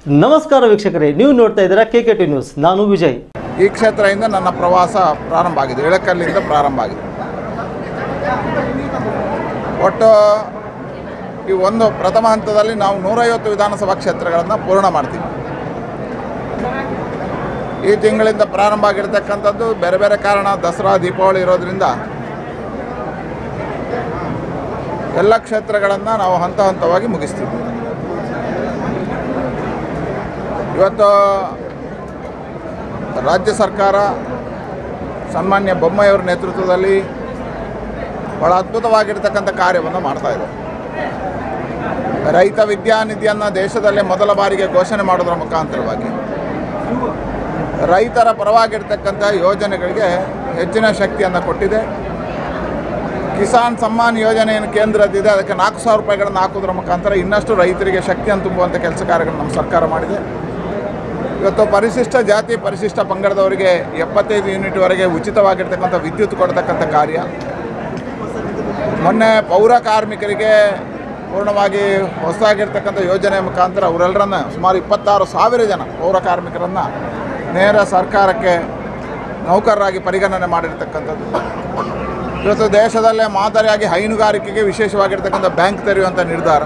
ನಮಸ್ಕಾರ ವೀಕ್ಷಕರೇ ನೀವು ನೋಡ್ತಾ ಇದ್ದೀರಾ ಕೆ ಕೆ ಟಿ ನ್ಯೂಸ್ ನಾನು ವಿಜಯ್ ಈ ಕ್ಷೇತ್ರದಿಂದ ನನ್ನ ಪ್ರವಾಸ ಪ್ರಾರಂಭ ಆಗಿದೆ ಇಳಕಲ್ಲಿಂದ ಪ್ರಾರಂಭ ಆಗಿದೆ ಒಟ್ಟು ಈ ಒಂದು ಪ್ರಥಮ ಹಂತದಲ್ಲಿ ನಾವು ನೂರೈವತ್ತು ವಿಧಾನಸಭಾ ಕ್ಷೇತ್ರಗಳನ್ನು ಪೂರ್ಣ ಮಾಡ್ತೀವಿ ಈ ತಿಂಗಳಿಂದ ಪ್ರಾರಂಭ ಆಗಿರ್ತಕ್ಕಂಥದ್ದು ಬೇರೆ ಬೇರೆ ಕಾರಣ ದಸರಾ ದೀಪಾವಳಿ ಇರೋದ್ರಿಂದ ಎಲ್ಲ ಕ್ಷೇತ್ರಗಳನ್ನು ನಾವು ಹಂತ ಹಂತವಾಗಿ ಮುಗಿಸ್ತೀವಿ ಇವತ್ತು ರಾಜ್ಯ ಸರ್ಕಾರ ಸನ್ಮಾನ್ಯ ಬೊಮ್ಮಾಯಿಯವರ ನೇತೃತ್ವದಲ್ಲಿ ಭಾಳ ಅದ್ಭುತವಾಗಿರ್ತಕ್ಕಂಥ ಕಾರ್ಯವನ್ನು ಮಾಡ್ತಾ ಇದೆ ರೈತ ವಿದ್ಯಾನಿಧಿಯನ್ನು ದೇಶದಲ್ಲೇ ಮೊದಲ ಬಾರಿಗೆ ಘೋಷಣೆ ಮಾಡೋದರ ಮುಖಾಂತರವಾಗಿ ರೈತರ ಪರವಾಗಿರ್ತಕ್ಕಂಥ ಯೋಜನೆಗಳಿಗೆ ಹೆಚ್ಚಿನ ಶಕ್ತಿಯನ್ನು ಕೊಟ್ಟಿದೆ ಕಿಸಾನ್ ಸಮ್ಮಾನ್ ಯೋಜನೆ ಏನು ಕೇಂದ್ರದಿದೆ ಅದಕ್ಕೆ ನಾಲ್ಕು ಸಾವಿರ ರೂಪಾಯಿಗಳನ್ನು ಹಾಕೋದ್ರ ಮುಖಾಂತರ ಇನ್ನಷ್ಟು ರೈತರಿಗೆ ಶಕ್ತಿಯನ್ನು ತುಂಬುವಂಥ ಕೆಲಸ ಕಾರ್ಯಗಳನ್ನು ನಮ್ಮ ಸರ್ಕಾರ ಮಾಡಿದೆ ಇವತ್ತು ಪರಿಶಿಷ್ಟ ಜಾತಿ ಪರಿಶಿಷ್ಟ ಪಂಗಡದವರಿಗೆ ಎಪ್ಪತ್ತೈದು ಯೂನಿಟ್ವರೆಗೆ ಉಚಿತವಾಗಿರ್ತಕ್ಕಂಥ ವಿದ್ಯುತ್ ಕೊಡ್ತಕ್ಕಂಥ ಕಾರ್ಯ ಮೊನ್ನೆ ಪೌರ ಕಾರ್ಮಿಕರಿಗೆ ಪೂರ್ಣವಾಗಿ ಹೊಸದಾಗಿರ್ತಕ್ಕಂಥ ಯೋಜನೆ ಮುಖಾಂತರ ಅವರೆಲ್ಲರನ್ನ ಸುಮಾರು ಇಪ್ಪತ್ತಾರು ಸಾವಿರ ಜನ ಪೌರ ಕಾರ್ಮಿಕರನ್ನು ನೇರ ಸರ್ಕಾರಕ್ಕೆ ನೌಕರರಾಗಿ ಪರಿಗಣನೆ ಮಾಡಿರ್ತಕ್ಕಂಥದ್ದು ಇವತ್ತು ದೇಶದಲ್ಲೇ ಮಾದರಿಯಾಗಿ ಹೈನುಗಾರಿಕೆಗೆ ವಿಶೇಷವಾಗಿರ್ತಕ್ಕಂಥ ಬ್ಯಾಂಕ್ ತೆರೆಯುವಂಥ ನಿರ್ಧಾರ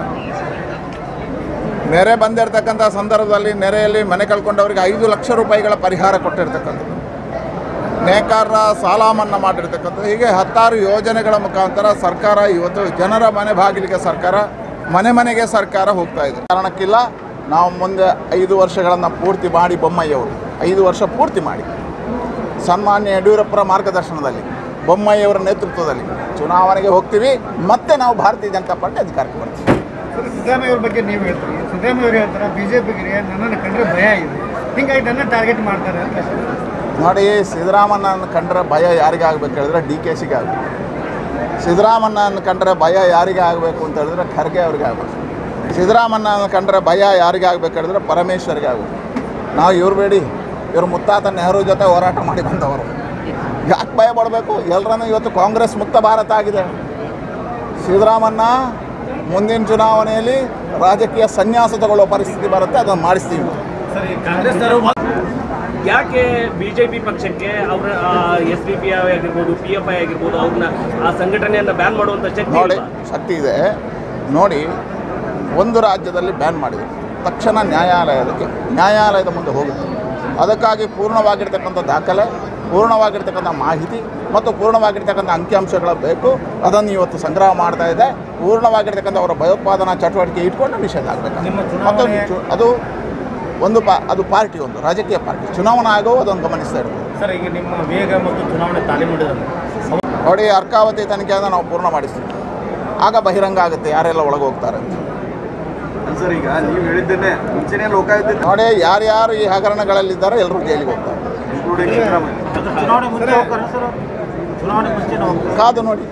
ನೆರೆ ಬಂದಿರತಕ್ಕಂಥ ಸಂದರ್ಭದಲ್ಲಿ ನೆರೆಯಲ್ಲಿ ಮನೆ ಕಳ್ಕೊಂಡವರಿಗೆ ಐದು ಲಕ್ಷ ರೂಪಾಯಿಗಳ ಪರಿಹಾರ ಕೊಟ್ಟಿರ್ತಕ್ಕಂಥದ್ದು ನೇಕಾರರ ಸಾಲ ಮನ್ನಾ ಮಾಡಿರ್ತಕ್ಕಂಥದ್ದು ಹೀಗೆ ಹತ್ತಾರು ಯೋಜನೆಗಳ ಮುಖಾಂತರ ಸರ್ಕಾರ ಇವತ್ತು ಜನರ ಮನೆ ಬಾಗಿಲಿಗೆ ಸರ್ಕಾರ ಮನೆ ಮನೆಗೆ ಸರ್ಕಾರ ಹೋಗ್ತಾ ಇದೆ ಕಾರಣಕ್ಕಿಲ್ಲ ನಾವು ಮುಂದೆ ಐದು ವರ್ಷಗಳನ್ನು ಪೂರ್ತಿ ಮಾಡಿ ಬೊಮ್ಮಯ್ಯವರು ಐದು ವರ್ಷ ಪೂರ್ತಿ ಮಾಡಿ ಸನ್ಮಾನ್ಯ ಯಡಿಯೂರಪ್ಪರ ಮಾರ್ಗದರ್ಶನದಲ್ಲಿ ಬೊಮ್ಮಯ್ಯವರ ನೇತೃತ್ವದಲ್ಲಿ ಚುನಾವಣೆಗೆ ಹೋಗ್ತೀವಿ ಮತ್ತೆ ನಾವು ಭಾರತೀಯ ಜನತಾ ಪಾರ್ಟಿ ಅಧಿಕಾರಕ್ಕೆ ಬರ್ತೀವಿ ಸರ್ ಸಿದ್ದರಾಮಯ್ಯ ಬಗ್ಗೆ ನೀವು ಹೇಳ್ತೀರಿ ಸಿದ್ದರಾಮಯ್ಯ ಅವರು ಹೇಳ್ತಾರೆ ಬಿ ಜೆ ಪಿಗೆ ನನ್ನನ್ನು ಕಂಡ್ರೆ ಭಯ ಇದೆ ಹಿಂಗಾಗಿ ನನ್ನ ಟಾರ್ಗೆಟ್ ಮಾಡ್ತಾರೆ ಅಂತ ನೋಡಿ ಸಿದ್ದರಾಮಣ್ಣನ ಕಂಡ್ರೆ ಭಯ ಯಾರಿಗೆ ಆಗಬೇಕು ಹೇಳಿದ್ರೆ ಡಿ ಕೆ ಸಿಗೆ ಆಗಬೇಕು ಸಿದ್ದರಾಮಣ್ಣನ ಕಂಡ್ರೆ ಭಯ ಯಾರಿಗೆ ಆಗಬೇಕು ಅಂತ ಹೇಳಿದ್ರೆ ಖರ್ಗೆ ಅವ್ರಿಗೆ ಆಗಬೇಕು ಸಿದ್ದರಾಮಣ್ಣನ ಕಂಡ್ರೆ ಭಯ ಯಾರಿಗೆ ಆಗಬೇಕು ಹೇಳಿದ್ರೆ ಪರಮೇಶ್ವರ್ಗೆ ಆಗಬೇಕು ನಾವು ಇವ್ರು ಬೇಡಿ ಇವ್ರು ಮುತ್ತಾತ ನೆಹರು ಜೊತೆ ಹೋರಾಟ ಮಾಡಿ ಬಂದವರು ಯಾಕೆ ಭಯ ಪಡಬೇಕು ಎಲ್ಲರನ್ನೂ ಇವತ್ತು ಕಾಂಗ್ರೆಸ್ ಮುಕ್ತ ಭಾರತ ಆಗಿದೆ ಸಿದ್ದರಾಮಣ್ಣ ಮುಂದಿನ ಚುನಾವಣೆಯಲ್ಲಿ ರಾಜಕೀಯ ಸನ್ಯಾಸ ತಗೊಳ್ಳೋ ಪರಿಸ್ಥಿತಿ ಬರುತ್ತೆ ಅದನ್ನು ಮಾಡಿಸ್ತೀವಿ ನಾವು. ಸರಿ ಕಾಂಗ್ರೆಸ್ನವರು ಯಾಕೆ ಬಿಜೆಪಿ ಪಕ್ಷಕ್ಕೆ ಅವರ ಎಸ್ ಡಿ ಪಿ ಐ ಆಗಿರ್ಬೋದು ಪಿ ಎಫ್ ಐ ಆಗಿರ್ಬೋದು ಅವ್ರನ್ನ ಆ ಸಂಘಟನೆಯನ್ನ ಬ್ಯಾನ್ ಮಾಡುವಂತ ಶಕ್ತಿ ನೋಡಿ ಇಲ್ವಾ? ಶಕ್ತಿ ಇದೆ ನೋಡಿ ಒಂದು ರಾಜ್ಯದಲ್ಲಿ ಬ್ಯಾನ್ ಮಾಡಿದರು ತಕ್ಷಣ ನ್ಯಾಯಾಲಯದಕ್ಕೆ ನ್ಯಾಯಾಲಯದ ಮುಂದೆ ಹೋಗುತ್ತೆ ಅದಕ್ಕಾಗಿ ಪೂರ್ಣವಾಗಿರ್ತಕ್ಕಂಥ ದಾಖಲೆ ಪೂರ್ಣವಾಗಿರ್ತಕ್ಕಂಥ ಮಾಹಿತಿ ಮತ್ತು ಪೂರ್ಣವಾಗಿರ್ತಕ್ಕಂಥ ಅಂಕಿಅಂಶಗಳು ಬೇಕು ಅದನ್ನು ಇವತ್ತು ಸಂಗ್ರಹ ಮಾಡ್ತಾ ಇದೆ ಪೂರ್ಣವಾಗಿರ್ತಕ್ಕಂಥ ಅವರ ಭಯೋತ್ಪಾದನಾ ಚಟುವಟಿಕೆ ಇಟ್ಕೊಂಡು ನಿಷೇಧ ಆಗಬೇಕು ನಿಮ್ಮ ಮತ್ತು ಚುನಾವಣೆ- ಚು- ಅದು ಒಂದು ಪಾ ಅದು ಪಾರ್ಟಿ ಒಂದು ರಾಜಕೀಯ ಪಾರ್ಟಿ ಚುನಾವಣಾ ಆಗೋವು ಅದನ್ನು ಗಮನಿಸ್ತಾ ಇರ್ತದೆ ಸರ್ ಈಗ ನಿಮ್ಮ ವೇಗ ಮತ್ತು ಚುನಾವಣೆ ತಾಲೀಮು ಮಾಡಿದ್ರೆ ನೋಡಿ ಅರ್ಕಾವತಿ ತನಿಖೆಯನ್ನು ನಾವು ಪೂರ್ಣ ಮಾಡಿಸ್ತೀವಿ ಆಗ ಬಹಿರಂಗ ಆಗುತ್ತೆ ಯಾರೆಲ್ಲ ಒಳಗೆ ಹೋಗ್ತಾರೆ ಅಂತ ಸರ್ ಈಗ ನೀವು ಹೇಳಿದ್ದೇನೆ ಮುಂಚೆನೇ ಲೋಕಾಯುಕ್ತ ನೋಡಿ ಯಾರ್ಯಾರು ಈ ಹಗರಣಗಳಲ್ಲಿದ್ದಾರೆ ಎಲ್ಲರೂ ಜೈಲಿಗೆ ಹೋಗ್ತಾರೆ ಇನ್ಕ್ಲೂಡಿಂಗ್ ಸಿದ್ದರಾಮಯ್ಯ ಚುನಾವಣೆ ಮುಂಚೆ ಹೋಗ್ತಾರೆ ಸರ್ ಚುನಾವಣೆ ಮುಂಚೆ ಹೋಗ್ತಾರೆ ಕಾದು ನೋಡಿ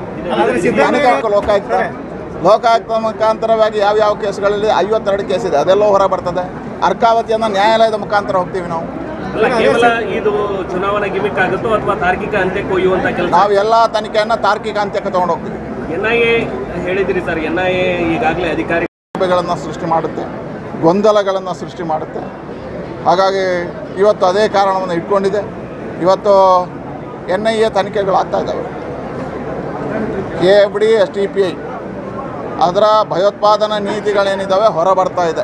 ತನಿಖೆ ಲೋಕಾಯುಕ್ತ ಲೋಕಾಯುಕ್ತ ಮುಖಾಂತರವಾಗಿ ಯಾವ ಯಾವ ಕೇಸ್ಗಳಲ್ಲಿ ಐವತ್ತೆರಡು ಕೇಸ್ ಇದೆ ಅದೆಲ್ಲೋ ಹೊರ ಬರ್ತದೆ ಅರ್ಕಾವತಿಯನ್ನು ನ್ಯಾಯಾಲಯದ ಮುಖಾಂತರ ಹೋಗ್ತೀವಿ ನಾವು ಅಲ್ಲ ಕೇವಲ ಇದು ಚುನಾವಣಾ ಗಿಮಿಕ್ ಆಗುತ್ತೋ ಅಥವಾ ತಾರ್ಕಿಕ ಅಂತ್ಯಕ್ಕೆ ಒಯ್ಯುವಂತ ಕೆಲಸ ನಾವು ಎಲ್ಲ ತನಿಖೆಯನ್ನು ತಾರ್ಕಿಕ ಅಂತ್ಯಕ್ಕೆ ತೊಗೊಂಡು ಹೋಗ್ತೀವಿ ಎನ್ ಐ ಎ ಹೇಳಿದಿರಿ ಸರ್ ಎನ್ ಐ ಎ ಈಗಾಗಲೇ ಅಧಿಕಾರಿ ಗಳನ್ನು ಸೃಷ್ಟಿ ಮಾಡುತ್ತೆ ಗೊಂದಲಗಳನ್ನು ಸೃಷ್ಟಿ ಮಾಡುತ್ತೆ ಹಾಗಾಗಿ ಇವತ್ತು ಅದೇ ಕಾರಣವನ್ನು ಇಟ್ಕೊಂಡಿದೆ ಇವತ್ತು ಎನ್ ಐ ಎ ತನಿಖೆಗಳು ಆಗ್ತಾ ಇದ್ದಾವೆ K F D S T P I ಅದರ ಭಯೋತ್ಪಾದನಾ ನೀತಿಗಳೇನಿದ್ದಾವೆ ಹೊರ ಬರ್ತಾ ಇದೆ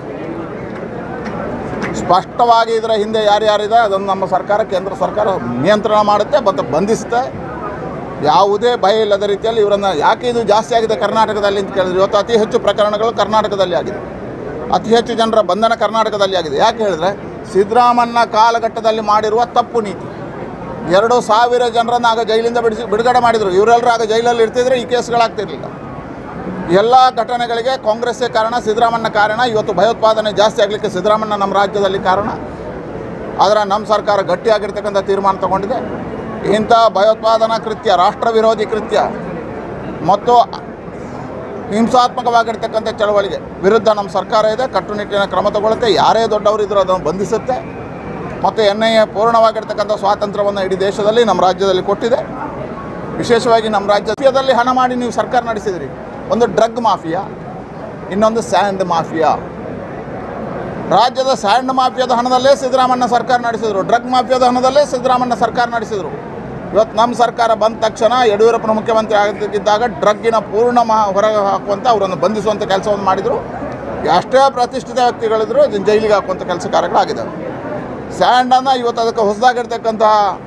ಸ್ಪಷ್ಟವಾಗಿ ಇದರ ಹಿಂದೆ ಯಾರ್ಯಾರಿದೆ ಅದನ್ನು ನಮ್ಮ ಸರ್ಕಾರ ಕೇಂದ್ರ ಸರ್ಕಾರ ನಿಯಂತ್ರಣ ಮಾಡುತ್ತೆ ಮತ್ತು ಬಂಧಿಸುತ್ತೆ ಯಾವುದೇ ಭಯ ಇಲ್ಲದ ರೀತಿಯಲ್ಲಿ ಇವರನ್ನು ಯಾಕೆ ಇದು ಜಾಸ್ತಿ ಆಗಿದೆ ಕರ್ನಾಟಕದಲ್ಲಿ ಅಂತ ಕೇಳಿದ್ರೆ ಇವತ್ತು ಅತಿ ಹೆಚ್ಚು ಪ್ರಕರಣಗಳು ಕರ್ನಾಟಕದಲ್ಲಿ ಆಗಿದೆ ಅತಿ ಹೆಚ್ಚು ಜನರ ಬಂಧನ ಕರ್ನಾಟಕದಲ್ಲಿ ಆಗಿದೆ ಯಾಕೆ ಹೇಳಿದ್ರೆ ಸಿದ್ದರಾಮಣ್ಣ ಕಾಲಘಟ್ಟದಲ್ಲಿ ಮಾಡಿರುವ ತಪ್ಪು ನೀತಿ ಎರಡು ಸಾವಿರ ಜನರನ್ನು ಆಗ ಜೈಲಿಂದ ಬಿಡಿಸಿ ಬಿಡುಗಡೆ ಮಾಡಿದರು ಇವರೆಲ್ಲರೂ ಆಗ ಜೈಲಲ್ಲಿ ಇರ್ತಿದ್ರೆ ಈ ಕೇಸ್ಗಳಾಗ್ತಿರ್ಲಿಲ್ಲ ಎಲ್ಲ ಘಟನೆಗಳಿಗೆ ಕಾಂಗ್ರೆಸ್ಸೇ ಕಾರಣ ಸಿದ್ದರಾಮಣ್ಣ ಕಾರಣ ಇವತ್ತು ಭಯೋತ್ಪಾದನೆ ಜಾಸ್ತಿ ಆಗಲಿಕ್ಕೆ ಸಿದ್ದರಾಮಣ್ಣ ನಮ್ಮ ರಾಜ್ಯದಲ್ಲಿ ಕಾರಣ ಆದರೆ ನಮ್ಮ ಸರ್ಕಾರ ಗಟ್ಟಿಯಾಗಿರ್ತಕ್ಕಂಥ ತೀರ್ಮಾನ ತಗೊಂಡಿದೆ ಇಂಥ ಭಯೋತ್ಪಾದನಾ ಕೃತ್ಯ ರಾಷ್ಟ್ರ ವಿರೋಧಿ ಕೃತ್ಯ ಮತ್ತು ಹಿಂಸಾತ್ಮಕವಾಗಿರ್ತಕ್ಕಂಥ ಚಳವಳಿಗೆ ವಿರುದ್ಧ ನಮ್ಮ ಸರ್ಕಾರ ಇದೆ ಕಟ್ಟುನಿಟ್ಟಿನ ಕ್ರಮ ತಗೊಳುತ್ತೆ ಯಾರೇ ದೊಡ್ಡವರು ಇದ್ರೂ ಅದನ್ನು ಬಂಧಿಸುತ್ತೆ ಮತ್ತು ಎನ್ ಐ ಎ ಪೂರ್ಣವಾಗಿರ್ತಕ್ಕಂಥ ಸ್ವಾತಂತ್ರ್ಯವನ್ನು ಇಡೀ ದೇಶದಲ್ಲಿ ನಮ್ಮ ರಾಜ್ಯದಲ್ಲಿ ಕೊಟ್ಟಿದೆ ವಿಶೇಷವಾಗಿ ನಮ್ಮ ರಾಜ್ಯದಲ್ಲಿ ಹಣ ಮಾಡಿ ನೀವು ಸರ್ಕಾರ ನಡೆಸಿದ್ರಿ ಒಂದು ಡ್ರಗ್ ಮಾಫಿಯಾ ಇನ್ನೊಂದು ಸ್ಯಾಂಡ್ ಮಾಫಿಯಾ ರಾಜ್ಯದ ಸ್ಯಾಂಡ್ ಮಾಫಿಯಾದ ಹಣದಲ್ಲೇ ಸಿದ್ದರಾಮಣ್ಣ ಸರ್ಕಾರ ನಡೆಸಿದರು ಡ್ರಗ್ ಮಾಫಿಯಾದ ಹಣದಲ್ಲೇ ಸಿದ್ದರಾಮಣ್ಣ ಸರ್ಕಾರ ನಡೆಸಿದರು ಇವತ್ತು ನಮ್ಮ ಸರ್ಕಾರ ಬಂದ ತಕ್ಷಣ ಯಡಿಯೂರಪ್ಪನ ಮುಖ್ಯಮಂತ್ರಿ ಆಗದಿದ್ದಾಗ ಡ್ರಗ್ಗಿನ ಪೂರ್ಣ ಮಾ ಹೊರಗೆ ಹಾಕುವಂಥ ಅವರನ್ನು ಬಂಧಿಸುವಂಥ ಕೆಲಸವನ್ನು ಮಾಡಿದರು ಎಷ್ಟೇ ಪ್ರತಿಷ್ಠಿತ ವ್ಯಕ್ತಿಗಳಿದ್ರು ಅದನ್ನ ಜೈಲಿಗೆ ಹಾಕುವಂಥ ಕೆಲಸ ಕಾರ್ಯಗಳಾಗಿದ್ದಾವೆ ಸ್ಯಾಂಡನ್ನು ಇವತ್ತು ಅದಕ್ಕೆ ಹೊಸದಾಗಿರ್ತಕ್ಕಂಥ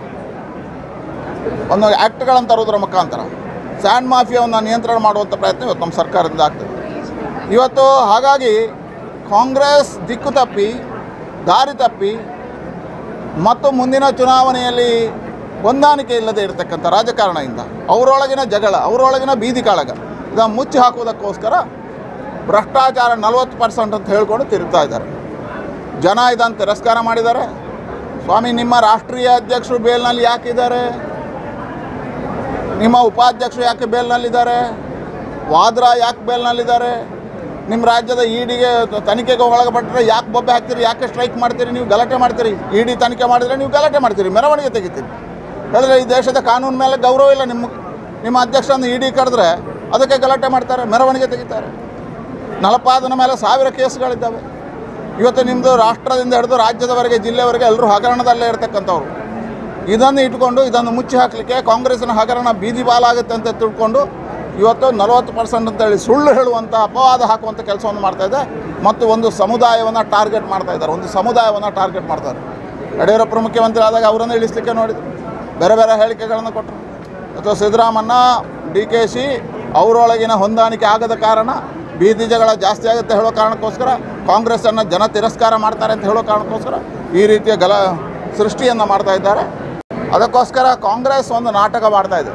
ಒಂದು ಆ್ಯಕ್ಟ್ಗಳನ್ನು ತರೋದ್ರ ಮುಖಾಂತರ ಸ್ಯಾಂಡ್ ಮಾಫಿಯಾವನ್ನು ನಿಯಂತ್ರಣ ಮಾಡುವಂಥ ಪ್ರಯತ್ನ ಇವತ್ತು ನಮ್ಮ ಸರ್ಕಾರದಿಂದ ಆಗ್ತದೆ ಇವತ್ತು ಹಾಗಾಗಿ ಕಾಂಗ್ರೆಸ್ ದಿಕ್ಕು ತಪ್ಪಿ ದಾರಿ ತಪ್ಪಿ ಮತ್ತು ಮುಂದಿನ ಚುನಾವಣೆಯಲ್ಲಿ ಹೊಂದಾಣಿಕೆ ಇಲ್ಲದೆ ಇರತಕ್ಕಂಥ ರಾಜಕಾರಣದಿಂದ ಅವರೊಳಗಿನ ಜಗಳ ಅವರೊಳಗಿನ ಬೀದಿ ಕಾಳಗ ಇದನ್ನು ಮುಚ್ಚಿ ಹಾಕುವುದಕ್ಕೋಸ್ಕರ ಭ್ರಷ್ಟಾಚಾರ ನಲವತ್ತು ಪರ್ಸೆಂಟ್ ಅಂತ ಹೇಳ್ಕೊಂಡು ತಿರುಗ್ತಾ ಇದ್ದಾರೆ ಜನ ಇದನ್ನು ತಿರಸ್ಕಾರ ಮಾಡಿದ್ದಾರೆ ಸ್ವಾಮಿ ನಿಮ್ಮ ರಾಷ್ಟ್ರೀಯ ಅಧ್ಯಕ್ಷರು ಬೇಲ್ನಲ್ಲಿ ಯಾಕಿದ್ದಾರೆ ನಿಮ್ಮ ಉಪಾಧ್ಯಕ್ಷರು ಯಾಕೆ ಬೇಲ್ನಲ್ಲಿದ್ದಾರೆ ವಾದ್ರಾ ಯಾಕೆ ಬೇಲ್ನಲ್ಲಿದ್ದಾರೆ ನಿಮ್ಮ ರಾಜ್ಯದ ಇಡಿಗೆ ತನಿಖೆಗೆ ಒಳಗಪಟ್ಟರೆ ಯಾಕೆ ಬೊಬ್ಬೆ ಹಾಕ್ತೀರಿ ಯಾಕೆ ಸ್ಟ್ರೈಕ್ ಮಾಡ್ತೀರಿ ನೀವು ಗಲಾಟೆ ಮಾಡ್ತೀರಿ ಇಡಿ ತನಿಖೆ ಮಾಡಿದರೆ ನೀವು ಗಲಾಟೆ ಮಾಡ್ತೀರಿ ಮೆರವಣಿಗೆ ತೆಗಿತೀರಿ ಹೇಳಿದ್ರೆ ಈ ದೇಶದ ಕಾನೂನು ಮೇಲೆ ಗೌರವ ಇಲ್ಲ ನಿಮ್ಮ ನಿಮ್ಮ ಅಧ್ಯಕ್ಷರನ್ನು ಇಡಿ ಕರೆದ್ರೆ ಅದಕ್ಕೆ ಗಲಾಟೆ ಮಾಡ್ತಾರೆ ಮೆರವಣಿಗೆ ತೆಗಿತಾರೆ ನಲಪಾದನ ಮೇಲೆ ಸಾವಿರ ಕೇಸ್ಗಳಿದ್ದಾವೆ ಇವತ್ತು ನಿಮ್ಮದು ರಾಷ್ಟ್ರದಿಂದ ಹಿಡಿದು ರಾಜ್ಯದವರೆಗೆ ಜಿಲ್ಲೆವರೆಗೆ ಎಲ್ಲರೂ ಹಗರಣದಲ್ಲೇ ಇರ್ತಕ್ಕಂಥವ್ರು ಇದನ್ನು ಇಟ್ಕೊಂಡು ಇದನ್ನು ಮುಚ್ಚಿ ಹಾಕಲಿಕ್ಕೆ ಕಾಂಗ್ರೆಸ್ನ ಹಗರಣ ಬೀದಿ ಬಾಲಾಗುತ್ತೆ ಅಂತ ತಿಳ್ಕೊಂಡು ಇವತ್ತು ನಲವತ್ತು ಪರ್ಸೆಂಟ್ ಅಂತೇಳಿ ಸುಳ್ಳು ಹೇಳುವಂಥ ಅಪವಾದ ಹಾಕುವಂಥ ಕೆಲಸವನ್ನು ಮಾಡ್ತಾ ಇದೆ ಮತ್ತು ಒಂದು ಸಮುದಾಯವನ್ನು ಟಾರ್ಗೆಟ್ ಮಾಡ್ತಾ ಇದ್ದಾರೆ ಒಂದು ಸಮುದಾಯವನ್ನು ಟಾರ್ಗೆಟ್ ಮಾಡ್ತಾರೆ ಯಡಿಯೂರಪ್ಪ ಮುಖ್ಯಮಂತ್ರಿ ಆದಾಗ ಅವರನ್ನು ಇಳಿಸ್ಲಿಕ್ಕೆ ನೋಡಿದ್ರು ಬೇರೆ ಬೇರೆ ಹೇಳಿಕೆಗಳನ್ನು ಕೊಟ್ಟರು ಅಥವಾ ಸಿದ್ದರಾಮಣ್ಣ ಡಿ ಕೆ ಶಿ ಅವರೊಳಗಿನ ಹೊಂದಾಣಿಕೆ ಆಗದ ಕಾರಣ ಬೀದಿ ಜಗಳ ಜಾಸ್ತಿ ಆಗುತ್ತೆ ಹೇಳೋ ಕಾರಣಕ್ಕೋಸ್ಕರ ಕಾಂಗ್ರೆಸ್ಸನ್ನು ಜನ ತಿರಸ್ಕಾರ ಮಾಡ್ತಾರೆ ಅಂತ ಹೇಳೋ ಕಾರಣಕ್ಕೋಸ್ಕರ ಈ ರೀತಿಯ ಗಲ ಸೃಷ್ಟಿಯನ್ನು ಮಾಡ್ತಾ ಇದ್ದಾರೆ ಅದಕ್ಕೋಸ್ಕರ ಕಾಂಗ್ರೆಸ್ ಒಂದು ನಾಟಕ ಮಾಡ್ತಾ ಇದೆ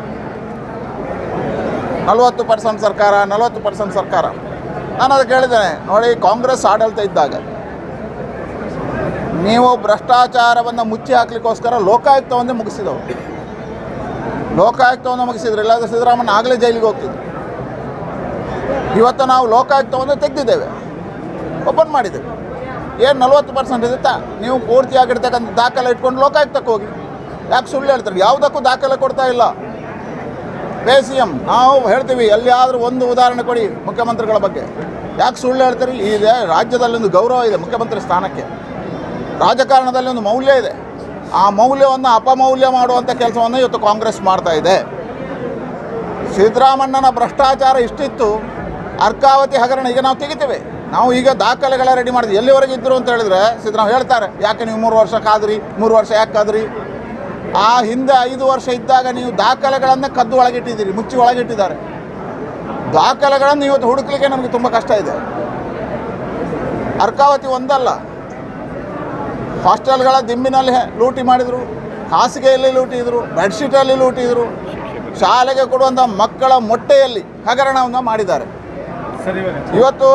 ನಲವತ್ತು ಪರ್ಸೆಂಟ್ ಸರ್ಕಾರ ನಲವತ್ತು ಪರ್ಸೆಂಟ್ ಸರ್ಕಾರ ನಾನು ಅದಕ್ಕೆ ಹೇಳಿದ್ದೇನೆ ನೋಡಿ ಕಾಂಗ್ರೆಸ್ ಆಡಳಿತ ಇದ್ದಾಗ ನೀವು ಭ್ರಷ್ಟಾಚಾರವನ್ನು ಮುಚ್ಚಿ ಹಾಕ್ಲಿಕ್ಕೋಸ್ಕರ ಲೋಕಾಯುಕ್ತವನ್ನೇ ಮುಗಿಸಿದವು ಲೋಕಾಯುಕ್ತವನ್ನು ಮುಗಿಸಿದ್ರೆ ಇಲ್ಲಾಂದ್ರೆ ಸಿದ್ದರಾಮಣ್ಣ ಆಗಲೇ ಜೈಲಿಗೆ ಹೋಗ್ತಿದ್ರು ಇವತ್ತು ನಾವು ಲೋಕಾಯುಕ್ತವನ್ನು ತೆಗೆದಿದ್ದೇವೆ ಓಪನ್ ಮಾಡಿದ್ದೇವೆ ಏನು ನಲ್ವತ್ತು ಪರ್ಸೆಂಟ್ ಇರುತ್ತಾ ನೀವು ಪೂರ್ತಿಯಾಗಿರ್ತಕ್ಕಂಥ ದಾಖಲೆ ಇಟ್ಕೊಂಡು ಲೋಕಾಯುಕ್ತಕ್ಕೆ ಹೋಗಿ ಯಾಕೆ ಸುಳ್ಳು ಹೇಳ್ತಾರೆ ಯಾವುದಕ್ಕೂ ದಾಖಲೆ ಕೊಡ್ತಾ ಇಲ್ಲ ಪೇ ಸಿ ಎಮ್ ನಾವು ಹೇಳ್ತೀವಿ ಎಲ್ಲಿಯಾದರೂ ಒಂದು ಉದಾಹರಣೆ ಕೊಡಿ ಮುಖ್ಯಮಂತ್ರಿಗಳ ಬಗ್ಗೆ ಯಾಕೆ ಸುಳ್ಳು ಹೇಳ್ತೀರಿ ಇದೆ ರಾಜ್ಯದಲ್ಲಿ ಒಂದು ಗೌರವ ಇದೆ ಮುಖ್ಯಮಂತ್ರಿ ಸ್ಥಾನಕ್ಕೆ ರಾಜಕಾರಣದಲ್ಲಿ ಒಂದು ಮೌಲ್ಯ ಇದೆ ಆ ಮೌಲ್ಯವನ್ನು ಅಪಮೌಲ್ಯ ಮಾಡುವಂಥ ಕೆಲಸವನ್ನು ಇವತ್ತು ಕಾಂಗ್ರೆಸ್ ಮಾಡ್ತಾ ಇದೆ ಸಿದ್ದರಾಮಣ್ಣನ ಭ್ರಷ್ಟಾಚಾರ ಇಷ್ಟಿತ್ತು ಅರ್ಕಾವತಿ ಹಗರಣ ಈಗ ನಾವು ತೆಗಿತೇವೆ ನಾವು ಈಗ ದಾಖಲೆಗಳ ರೆಡಿ ಮಾಡಿದ್ವಿ ಎಲ್ಲಿವರೆಗೆ ಇದ್ದರು ಅಂತ ಹೇಳಿದ್ರೆ ಸಿದ್ದರಾಮ ಹೇಳ್ತಾರೆ ಯಾಕೆ ನೀವು ಮೂರು ವರ್ಷ ಕಾದ್ರಿ ಮೂರು ವರ್ಷ ಯಾಕೆ ಕಾದ್ರಿ ಆ ಹಿಂದೆ ಐದು ವರ್ಷ ಇದ್ದಾಗ ನೀವು ದಾಖಲೆಗಳನ್ನು ಕದ್ದು ಒಳಗಿಟ್ಟಿದ್ದೀರಿ ಮುಚ್ಚಿ ಒಳಗಿಟ್ಟಿದ್ದಾರೆ ದಾಖಲೆಗಳನ್ನು ಇವತ್ತು ಹುಡುಕ್ಲಿಕ್ಕೆ ನಮಗೆ ತುಂಬ ಕಷ್ಟ ಇದೆ ಅರ್ಕಾವತಿ ಒಂದಲ್ಲ ಹಾಸ್ಟೆಲ್ಗಳ ದಿಂಬಿನಲ್ಲಿ ಹೆ- ಲೂಟಿ ಮಾಡಿದರು ಹಾಸಿಗೆಯಲ್ಲಿ ಲೂಟಿದ್ರು ಬೆಡ್ಶೀಟಲ್ಲಿ ಲೂಟಿದ್ರು ಶಾಲೆಗೆ ಕೊಡುವಂಥ ಮಕ್ಕಳ ಮೊಟ್ಟೆಯಲ್ಲಿ ಹಗರಣವನ್ನು ಮಾಡಿದ್ದಾರೆ ಸರಿ ಇವಾಗ ಇವತ್ತು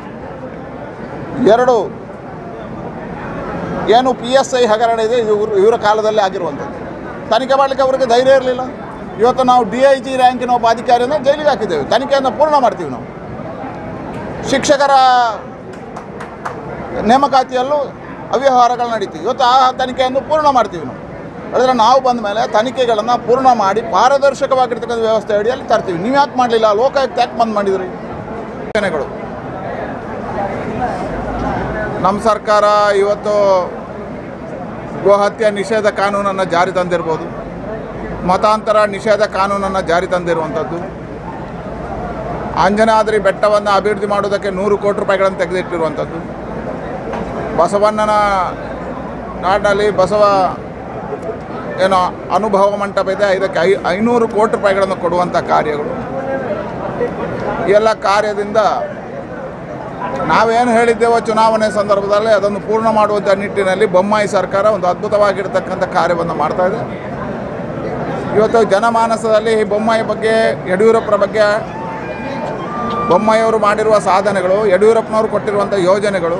ಎರಡು ಏನು ಪಿ ಎಸ್ ಐ ಹಗರಣ ಇದೆ ಇದು ಇವ್ರ- ಇವರ ಕಾಲದಲ್ಲೇ ಆಗಿರುವಂಥದ್ದು ತನಿಖೆ ಮಾಡಲಿಕ್ಕೆ ಅವರಿಗೆ ಧೈರ್ಯ ಇರಲಿಲ್ಲ ಇವತ್ತು ನಾವು ಡಿ ಐ ಜಿ ರ್ಯಾಂಕಿನ ಒಬ್ಬ ಅಧಿಕಾರಿಯನ್ನು ಜೈಲಿಗೆ ಹಾಕಿದ್ದೇವೆ ತನಿಖೆಯನ್ನು ಪೂರ್ಣ ಮಾಡ್ತೀವಿ ನಾವು ಶಿಕ್ಷಕರ ನೇಮಕಾತಿಯಲ್ಲೂ ಅವ್ಯವಹಾರಗಳು ನಡೀತೀವಿ ಇವತ್ತು ಆ ತನಿಖೆಯನ್ನು ಪೂರ್ಣ ಮಾಡ್ತೀವಿ ನಾವು ಹೇಳಿದ್ರೆ ನಾವು ಬಂದ ಮೇಲೆ ತನಿಖೆಗಳನ್ನು ಪೂರ್ಣ ಮಾಡಿ ಪಾರದರ್ಶಕವಾಗಿರ್ತಕ್ಕಂಥ ವ್ಯವಸ್ಥೆ ಅಡಿಯಲ್ಲಿ ತರ್ತೀವಿ ನೀವು ಯಾಕೆ ಮಾಡಲಿಲ್ಲ ಲೋಕಾಯುಕ್ತ ಯಾಕೆ ಬಂದ್ ಮಾಡಿದ್ರಿ ಯೋಜನೆಗಳು ನಮ್ಮ ಸರ್ಕಾರ ಇವತ್ತು ಗೋಹತ್ಯೆ ನಿಷೇಧ ಕಾನೂನನ್ನು ಜಾರಿ ತಂದಿರ್ಬೋದು ಮತಾಂತರ ನಿಷೇಧ ಕಾನೂನನ್ನು ಜಾರಿ ತಂದಿರುವಂಥದ್ದು ಅಂಜನಾದ್ರಿ ಬೆಟ್ಟವನ್ನು ಅಭಿವೃದ್ಧಿ ಮಾಡುವುದಕ್ಕೆ ನೂರು ಕೋಟಿ ರೂಪಾಯಿಗಳನ್ನು ತೆಗೆದಿಟ್ಟಿರುವಂಥದ್ದು ಬಸವಣ್ಣನ ನಾಡಿನಲ್ಲಿ ಬಸವ ಏನೋ ಅನುಭವ ಮಂಟಪ ಇದೆ ಇದಕ್ಕೆ ಐ ಐನೂರು ಕೋಟಿ ರೂಪಾಯಿಗಳನ್ನು ಕೊಡುವಂಥ ಕಾರ್ಯಗಳು ಈ ಎಲ್ಲ ಕಾರ್ಯದಿಂದ ನಾವೇನು ಹೇಳಿದ್ದೇವೋ ಚುನಾವಣೆ ಸಂದರ್ಭದಲ್ಲಿ ಅದನ್ನು ಪೂರ್ಣ ಮಾಡುವಂಥ ನಿಟ್ಟಿನಲ್ಲಿ ಬೊಮ್ಮಾಯಿ ಸರ್ಕಾರ ಒಂದು ಅದ್ಭುತವಾಗಿರ್ತಕ್ಕಂಥ ಕಾರ್ಯವನ್ನು ಮಾಡ್ತಾ ಇದೆ ಇವತ್ತು ಜನಮಾನಸದಲ್ಲಿ ಈ ಬೊಮ್ಮಾಯಿ ಬಗ್ಗೆ ಯಡಿಯೂರಪ್ಪರ ಬಗ್ಗೆ ಬೊಮ್ಮಾಯಿಯವರು ಮಾಡಿರುವ ಸಾಧನೆಗಳು ಯಡಿಯೂರಪ್ಪನವರು ಕೊಟ್ಟಿರುವಂಥ ಯೋಜನೆಗಳು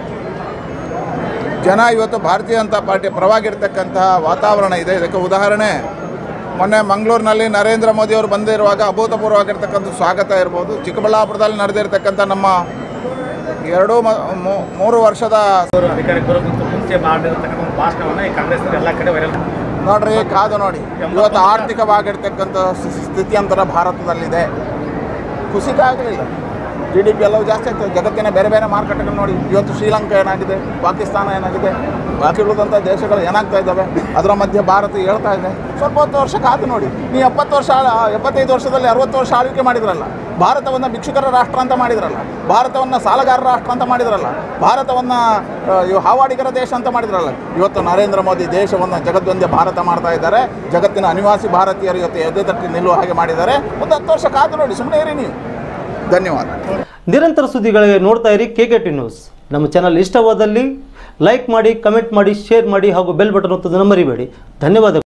ಜನ ಇವತ್ತು ಭಾರತೀಯ ಜನತಾ ಪಾರ್ಟಿ ಪರವಾಗಿರ್ತಕ್ಕಂತಹ ವಾತಾವರಣ ಇದೆ ಇದಕ್ಕೆ ಉದಾಹರಣೆ ಮೊನ್ನೆ ಮಂಗಳೂರಿನಲ್ಲಿ ನರೇಂದ್ರ ಮೋದಿಯವರು ಬಂದಿರುವಾಗ ಅಭೂತಪೂರ್ವವಾಗಿರ್ತಕ್ಕಂಥ ಸ್ವಾಗತ ಇರ್ಬೋದು ಚಿಕ್ಕಬಳ್ಳಾಪುರದಲ್ಲಿ ನಡೆದಿರ್ತಕ್ಕಂಥ ನಮ್ಮ ಎರಡೂ ಮ- ಮೂ- ಮೂರು ವರ್ಷದ ಅವರು ಅಧಿಕಾರಕ್ಕೆ ಬರೋದಕ್ಕಿಂತ ಮುಂಚೆ ಮಾಡಿರ್ತಕ್ಕಂಥ ಒಂದು ಭಾಷಣವನ್ನು ಈ ಕಾಂಗ್ರೆಸ್ ಎಲ್ಲ ಕಡೆ ವೈರಲ್ ನೋಡ್ರಿ ಕಾದು ನೋಡಿ ಇವತ್ತು ಆರ್ಥಿಕವಾಗಿರ್ತಕ್ಕಂಥ ಸ್- ಸ್ಥಿತ್ಯಂತರ ಭಾರತದಲ್ಲಿದೆ ಕುಸಿತ ಆಗಲಿಲ್ಲ ಜಿ ಡಿ ಪಿ ಎಲ್ಲವೂ ಜಾಸ್ತಿ ಆಗ್ತದೆ ಜಗತ್ತಿನ ಬೇರೆ ಬೇರೆ ಮಾರುಕಟ್ಟೆಗಳು ನೋಡಿ ಇವತ್ತು ಶ್ರೀಲಂಕಾ ಏನಾಗಿದೆ ಪಾಕಿಸ್ತಾನ ಏನಾಗಿದೆ ಬಾಕಿ ಉಳಿದಂಥ ದೇಶಗಳು ಏನಾಗ್ತಾ ಇದ್ದಾವೆ ಅದರ ಮಧ್ಯೆ ಭಾರತ ಹೇಳ್ತಾ ಇದೆ ಸ್ವಲ್ಪ ಹೊತ್ತು ವರ್ಷ ಕಾದು ನೋಡಿ ನೀವು ಎಪ್ಪತ್ತು ವರ್ಷ ಆಳ- ಎಪ್ಪತ್ತೈದು ವರ್ಷದಲ್ಲಿ ಅರವತ್ತು ವರ್ಷ ಆಳ್ವಿಕೆ ಮಾಡಿದ್ರಲ್ಲ ಭಾರತವನ್ನು ಭಿಕ್ಷುಕರ ರಾಷ್ಟ್ರ ಅಂತ ಮಾಡಿದ್ರಲ್ಲ ಭಾರತವನ್ನು ಸಾಲಗಾರ ರಾಷ್ಟ್ರ ಅಂತ ಮಾಡಿದ್ರಲ್ಲ ಭಾರತವನ್ನು ಆ, ಇವು ಹಾವಾಡಿಗರ ದೇಶ ಅಂತ ಮಾಡಿದ್ರಲ್ಲ ಇವತ್ತು ನರೇಂದ್ರ ಮೋದಿ ದೇಶವನ್ನು ಜಗತ್ತೊಂದೇ ಭಾರತ ಮಾಡ್ತಾ ಇದ್ದಾರೆ ಜಗತ್ತಿನ ಅನಿವಾಸಿ ಭಾರತೀಯರು ಇವತ್ತು ಎದೆ ತಟ್ಟಿ ನಿಲ್ಲುವ ಹಾಗೆ ಮಾಡಿದ್ದಾರೆ ಒಂದು ಹತ್ತು ವರ್ಷ ಕಾದು ನೋಡಿ ಸುಮ್ಮನೆ ಇರಿ ನೀವು ಧನ್ಯವಾದ ನಿರಂತರ ಸುದ್ದಿಗಳಿಗೆ ನೋಡ್ತಾ ಇರಿ ಕೆ ಕೆ ಟಿ ನ್ಯೂಸ್ ನಮ್ಮ ಚಾನಲ್ ಇಷ್ಟವಾದಲ್ಲಿ ಲೈಕ್ ಮಾಡಿ ಕಮೆಂಟ್ ಮಾಡಿ ಶೇರ್ ಮಾಡಿ ಹಾಗೂ ಬೆಲ್ ಬಟನ್ ಒತ್ತೋದನ್ನು ಮರಿಬೇಡಿ ಧನ್ಯವಾದಗಳು